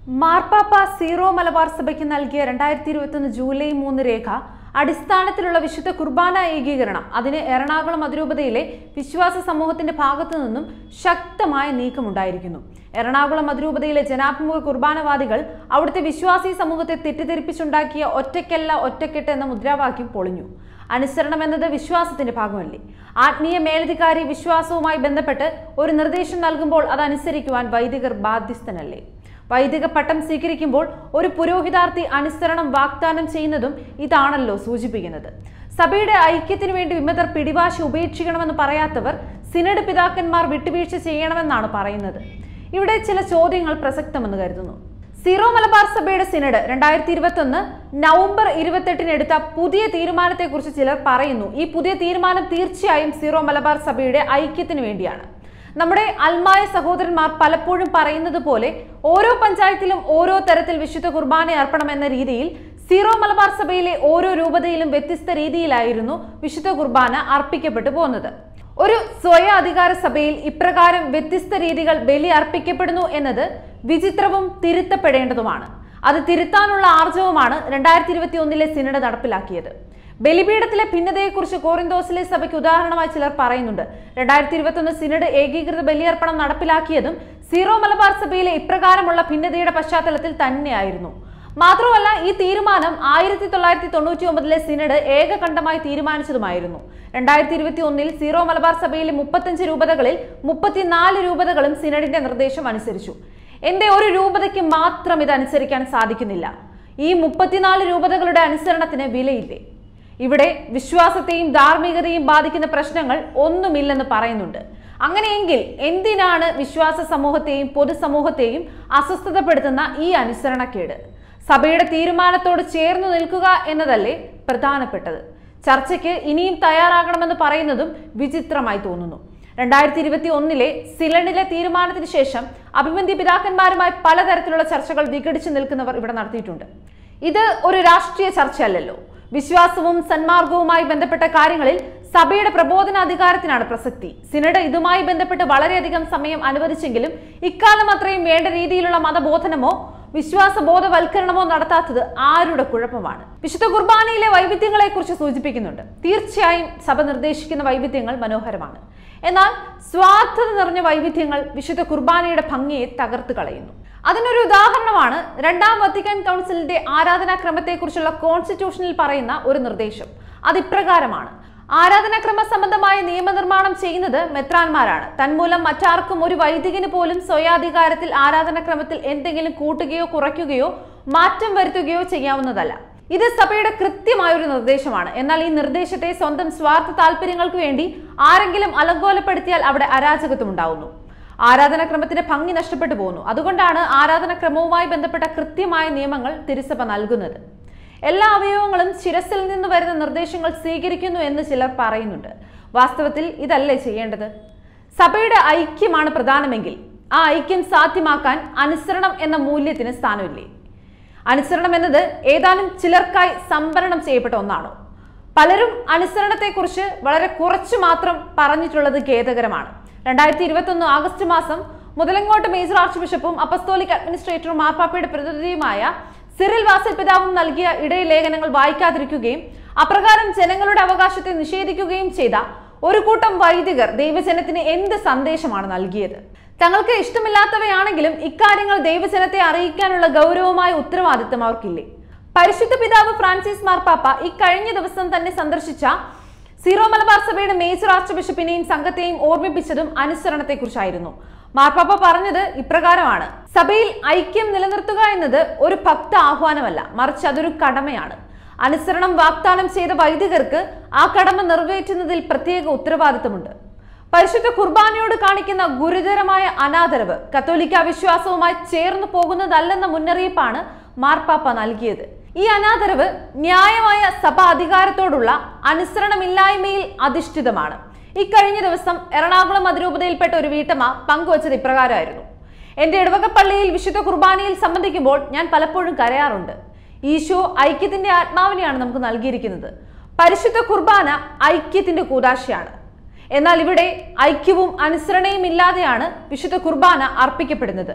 മാർപ്പാപ്പ സീറോ മലബാർ സഭയ്ക്ക് നൽകിയ രണ്ടായിരത്തി ഇരുപത്തൊന്ന് ജൂലൈ മൂന്ന് രേഖ അടിസ്ഥാനത്തിലുള്ള വിശുദ്ധ കുർബാന ഏകീകരണം അതിന് എറണാകുളം അതിരൂപതയിലെ വിശ്വാസ സമൂഹത്തിന്റെ ഭാഗത്തു നിന്നും ശക്തമായ നീക്കമുണ്ടായിരിക്കുന്നു എറണാകുളം അതിരൂപതയിലെ ജനാഭിമുഖ കുർബാനവാദികൾ അവിടുത്തെ വിശ്വാസി സമൂഹത്തെ തെറ്റിദ്ധരിപ്പിച്ചുണ്ടാക്കിയ ഒറ്റയ്ക്കല്ല ഒറ്റക്കെട്ട് എന്ന മുദ്രാവാക്യം പൊളിഞ്ഞു അനുസരണം എന്നത് വിശ്വാസത്തിന്റെ ഭാഗമല്ലേ ആത്മീയ മേലധികാരി വിശ്വാസവുമായി ബന്ധപ്പെട്ട് ഒരു നിർദ്ദേശം നൽകുമ്പോൾ അത് അനുസരിക്കുവാൻ വൈദികർ ബാധ്യസ്ഥനല്ലേ വൈദിക പട്ടം സ്വീകരിക്കുമ്പോൾ ഒരു പുരോഹിതാർത്ഥി അനുസരണം വാഗ്ദാനം ചെയ്യുന്നതും ഇതാണല്ലോ സൂചിപ്പിക്കുന്നത് സഭയുടെ ഐക്യത്തിനു വേണ്ടി വിമതർ പിടിവാശി ഉപേക്ഷിക്കണമെന്ന് പറയാത്തവർ സിനഡ് പിതാക്കന്മാർ വിട്ടുവീഴ്ച ചെയ്യണമെന്നാണ് പറയുന്നത് ഇവിടെ ചില ചോദ്യങ്ങൾ പ്രസക്തമെന്ന് കരുതുന്നു സീറോ മലബാർ സഭയുടെ സിനഡ് രണ്ടായിരത്തി ഇരുപത്തൊന്ന് നവംബർ ഇരുപത്തെട്ടിന് എടുത്ത പുതിയ തീരുമാനത്തെക്കുറിച്ച് ചിലർ പറയുന്നു ഈ പുതിയ തീരുമാനം തീർച്ചയായും സീറോ മലബാർ സഭയുടെ ഐക്യത്തിന് വേണ്ടിയാണ് നമ്മുടെ അൽമായ സഹോദരന്മാർ പലപ്പോഴും പറയുന്നത് പോലെ ഓരോ പഞ്ചായത്തിലും ഓരോ തരത്തിൽ വിശുദ്ധ കുർബാന അർപ്പണം എന്ന രീതിയിൽ സീറോ മലബാർ സഭയിലെ ഓരോ രൂപതയിലും വ്യത്യസ്ത രീതിയിലായിരുന്നു വിശുദ്ധ കുർബാന അർപ്പിക്കപ്പെട്ടു പോകുന്നത് ഒരു സ്വയ അധികാര സഭയിൽ ഇപ്രകാരം വ്യത്യസ്ത രീതികൾ ബലി അർപ്പിക്കപ്പെടുന്നു എന്നത് വിചിത്രവും തിരുത്തപ്പെടേണ്ടതുമാണ് അത് തിരുത്താനുള്ള ആർജവമാണ് രണ്ടായിരത്തി ഇരുപത്തി ഒന്നിലെ സിനഡ് നടപ്പിലാക്കിയത് ബലിപീഠത്തിലെ ഭിന്നതയെക്കുറിച്ച് കോറിന്തോസിലെ സഭയ്ക്ക് ഉദാഹരണമായി ചിലർ പറയുന്നുണ്ട് രണ്ടായിരത്തി ഇരുപത്തൊന്ന് സിനഡ് ഏകീകൃത ബലിയർപ്പണം നടപ്പിലാക്കിയതും സീറോ മലബാർ സഭയിലെ ഇപ്രകാരമുള്ള ഭിന്നതയുടെ പശ്ചാത്തലത്തിൽ തന്നെയായിരുന്നു മാത്രമല്ല ഈ തീരുമാനം ആയിരത്തി തൊള്ളായിരത്തി തൊണ്ണൂറ്റി ഒമ്പതിലെ സിനഡ് ഏകകണ്ഠമായി തീരുമാനിച്ചതുമായിരുന്നു രണ്ടായിരത്തി ഇരുപത്തി ഒന്നിൽ സീറോ മലബാർ സഭയിലെ മുപ്പത്തഞ്ച് രൂപതകളിൽ മുപ്പത്തിനാല് രൂപതകളും സിനഡിന്റെ നിർദ്ദേശം അനുസരിച്ചു എന്റെ ഒരു രൂപതയ്ക്ക് മാത്രം ഇത് അനുസരിക്കാൻ സാധിക്കുന്നില്ല ഈ മുപ്പത്തിനാല് രൂപതകളുടെ അനുസരണത്തിന് വിലയില്ലേ ഇവിടെ വിശ്വാസത്തെയും ധാർമ്മികതയും ബാധിക്കുന്ന പ്രശ്നങ്ങൾ ഒന്നുമില്ലെന്ന് പറയുന്നുണ്ട് അങ്ങനെയെങ്കിൽ എന്തിനാണ് വിശ്വാസ സമൂഹത്തെയും പൊതുസമൂഹത്തെയും അസ്വസ്ഥതപ്പെടുത്തുന്ന ഈ അനുസരണക്കേട് സഭയുടെ തീരുമാനത്തോട് ചേർന്നു നിൽക്കുക എന്നതല്ലേ പ്രധാനപ്പെട്ടത് ചർച്ചയ്ക്ക് ഇനിയും തയ്യാറാകണമെന്ന് പറയുന്നതും വിചിത്രമായി തോന്നുന്നു രണ്ടായിരത്തി ഇരുപത്തി ഒന്നിലെ സിലണിലെ തീരുമാനത്തിന് ശേഷം അഭിമന്യ പിതാക്കന്മാരുമായി പലതരത്തിലുള്ള ചർച്ചകൾ വിഘടിച്ചു നിൽക്കുന്നവർ ഇവിടെ നടത്തിയിട്ടുണ്ട് ഇത് ഒരു രാഷ്ട്രീയ ചർച്ചയല്ലല്ലോ വിശ്വാസവും സന്മാർഗവുമായി ബന്ധപ്പെട്ട കാര്യങ്ങളിൽ സഭയുടെ പ്രബോധനാധികാരത്തിനാണ് പ്രസക്തി സിനഡ് ഇതുമായി ബന്ധപ്പെട്ട് വളരെയധികം സമയം അനുവദിച്ചെങ്കിലും ഇക്കാലം അത്രയും വേണ്ട രീതിയിലുള്ള മതബോധനമോ വിശ്വാസ ബോധവൽക്കരണമോ നടത്താത്തത് ആരുടെ കുഴപ്പമാണ് വിശുദ്ധ കുർബാനയിലെ വൈവിധ്യങ്ങളെ കുറിച്ച് സൂചിപ്പിക്കുന്നുണ്ട് തീർച്ചയായും സഭ നിർദ്ദേശിക്കുന്ന വൈവിധ്യങ്ങൾ മനോഹരമാണ് എന്നാൽ സ്വാർത്ഥത നിറഞ്ഞ വൈവിധ്യങ്ങൾ വിശുദ്ധ കുർബാനയുടെ ഭംഗിയെ തകർത്ത് കളയുന്നു അതിനൊരു ഉദാഹരണമാണ് രണ്ടാം വത്തിക്കാൻ കൗൺസിലിന്റെ ആരാധനാക്രമത്തെക്കുറിച്ചുള്ള കോൺസ്റ്റിറ്റ്യൂഷനിൽ പറയുന്ന ഒരു നിർദ്ദേശം അത് ഇപ്രകാരമാണ് ആരാധനാക്രമ സംബന്ധമായ നിയമനിർമ്മാണം ചെയ്യുന്നത് മെത്രാന്മാരാണ് തന്മൂലം മറ്റാർക്കും ഒരു വൈദികന് പോലും സ്വയാധികാരത്തിൽ ആരാധനാക്രമത്തിൽ എന്തെങ്കിലും കൂട്ടുകയോ കുറയ്ക്കുകയോ മാറ്റം വരുത്തുകയോ ചെയ്യാവുന്നതല്ല ഇത് സഭയുടെ കൃത്യമായ ഒരു നിർദ്ദേശമാണ് എന്നാൽ ഈ നിർദ്ദേശത്തെ സ്വന്തം സ്വാർത്ഥ താല്പര്യങ്ങൾക്ക് വേണ്ടി ആരെങ്കിലും അലങ്കോലപ്പെടുത്തിയാൽ അവിടെ അരാജകത്വം ഉണ്ടാവുന്നു ആരാധനാക്രമത്തിന്റെ ഭംഗി നഷ്ടപ്പെട്ടു പോകുന്നു അതുകൊണ്ടാണ് ആരാധനാക്രമവുമായി ബന്ധപ്പെട്ട കൃത്യമായ നിയമങ്ങൾ തിരുസഭ നൽകുന്നത് എല്ലാ അവയവങ്ങളും ശിരസിൽ നിന്ന് വരുന്ന നിർദ്ദേശങ്ങൾ സ്വീകരിക്കുന്നു എന്ന് ചിലർ പറയുന്നുണ്ട് വാസ്തവത്തിൽ ഇതല്ലേ ചെയ്യേണ്ടത് സഭയുടെ ഐക്യമാണ് പ്രധാനമെങ്കിൽ ആ ഐക്യം സാധ്യമാക്കാൻ അനുസരണം എന്ന മൂല്യത്തിന് സ്ഥാനമില്ലേ അനുസരണം എന്നത് ഏതാനും ചിലർക്കായി സംവരണം ചെയ്യപ്പെട്ട ഒന്നാണോ പലരും അനുസരണത്തെക്കുറിച്ച് വളരെ കുറച്ചു മാത്രം പറഞ്ഞിട്ടുള്ളത് ഖേദകരമാണ് രണ്ടായിരത്തി ഇരുപത്തൊന്ന് ആഗസ്റ്റ് മാസം മുതലങ്ങോട്ട് മേജർ ആർച്ച് ബിഷപ്പും അപ്പസ്തോലിക് അഡ്മിനിസ്ട്രേറ്ററും മാർപ്പാപ്പയുടെ പ്രതിനിധിയുമായ സിറിൽ വാസൽ പിതാവും നൽകിയ ഇടയ ലേഖനങ്ങൾ വായിക്കാതിരിക്കുകയും അപ്രകാരം ജനങ്ങളുടെ അവകാശത്തെ നിഷേധിക്കുകയും ചെയ്ത ഒരു കൂട്ടം വൈദികർ ദൈവജനത്തിന് എന്ത് സന്ദേശമാണ് നൽകിയത് തങ്ങൾക്ക് ഇഷ്ടമില്ലാത്തവയാണെങ്കിലും ഇക്കാര്യങ്ങൾ ദൈവജനത്തെ അറിയിക്കാനുള്ള ഗൗരവമായ ഉത്തരവാദിത്തം അവർക്കില്ലേ പരിശുദ്ധ പിതാവ് ഫ്രാൻസിസ് മാർപ്പാപ്പ ഇക്കഴിഞ്ഞ ദിവസം തന്നെ സന്ദർശിച്ച സീറോ മലബാർ സഭയുടെ മേജർ ആർച്ച് ബിഷപ്പിനെയും സംഘത്തെയും ഓർമ്മിപ്പിച്ചതും അനുസരണത്തെക്കുറിച്ചായിരുന്നു മാർപ്പാപ്പ പറഞ്ഞത് ഇപ്രകാരമാണ് സഭയിൽ ഐക്യം നിലനിർത്തുക എന്നത് ഒരു ഭക്ത ആഹ്വാനമല്ല മറിച്ച് അതൊരു കടമയാണ് അനുസരണം വാഗ്ദാനം ചെയ്ത വൈദികർക്ക് ആ കടമ നിറവേറ്റുന്നതിൽ പ്രത്യേക ഉത്തരവാദിത്തമുണ്ട് പരിശുദ്ധ കുർബാനയോട് കാണിക്കുന്ന ഗുരുതരമായ അനാദരവ് കത്തോലിക്ക വിശ്വാസവുമായി ചേർന്ന് പോകുന്നതല്ലെന്ന മുന്നറിയിപ്പാണ് മാർപ്പാപ്പ നൽകിയത് ഈ അനാദരവ് ന്യായമായ സഭ അധികാരത്തോടുള്ള അനുസരണമില്ലായ്മയിൽ അധിഷ്ഠിതമാണ് ഇക്കഴിഞ്ഞ ദിവസം എറണാകുളം അതിരൂപതയിൽപ്പെട്ട ഒരു വീട്ടമ്മ പങ്കുവച്ചത് ഇപ്രകാരമായിരുന്നു എന്റെ ഇടവകപ്പള്ളിയിൽ വിശുദ്ധ കുർബാനയിൽ സംബന്ധിക്കുമ്പോൾ ഞാൻ പലപ്പോഴും കരയാറുണ്ട് ഈശോ ഐക്യത്തിന്റെ ആത്മാവിനെയാണ് നമുക്ക് നൽകിയിരിക്കുന്നത് പരിശുദ്ധ കുർബാന ഐക്യത്തിന്റെ കൂതാശയാണ് എന്നാൽ ഇവിടെ ഐക്യവും അനുസരണയും ഇല്ലാതെയാണ് വിശുദ്ധ കുർബാന അർപ്പിക്കപ്പെടുന്നത്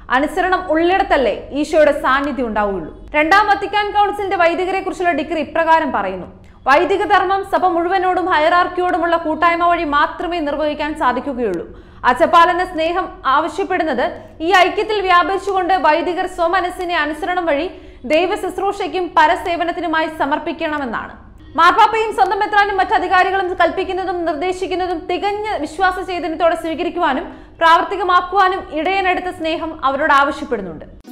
അനുസരണം ഉള്ളിടത്തല്ലേ ഈശോയുടെ സാന്നിധ്യം ഉണ്ടാവുകയുള്ളൂ രണ്ടാം വത്തിക്കാൻ കൗൺസിലിന്റെ വൈദികരെ കുറിച്ചുള്ള ഡിഗ്രി ഇപ്രകാരം പറയുന്നു വൈദിക ധർമ്മം സഭ മുഴുവനോടും ഹയറാർക്കിയോടുമുള്ള കൂട്ടായ്മ വഴി മാത്രമേ നിർവഹിക്കാൻ സാധിക്കുകയുള്ളൂ അച്ചപ്പാലന സ്നേഹം ആവശ്യപ്പെടുന്നത് ഈ ഐക്യത്തിൽ വ്യാപരിച്ചുകൊണ്ട് വൈദികർ സ്വമനസ്സിനെ അനുസരണം വഴി ദൈവ ശുശ്രൂഷയ്ക്കും പരസേവനത്തിനുമായി സമർപ്പിക്കണമെന്നാണ് മാർപ്പാപ്പയും സ്വന്തം മെത്രാനും മറ്റ് അധികാരികളും കൽപ്പിക്കുന്നതും നിർദ്ദേശിക്കുന്നതും തികഞ്ഞ വിശ്വാസ ചൈതന്യത്തോടെ സ്വീകരിക്കുവാനും പ്രാവർത്തികമാക്കുവാനും ഇടയനെടുത്ത സ്നേഹം അവരോട് ആവശ്യപ്പെടുന്നുണ്ട്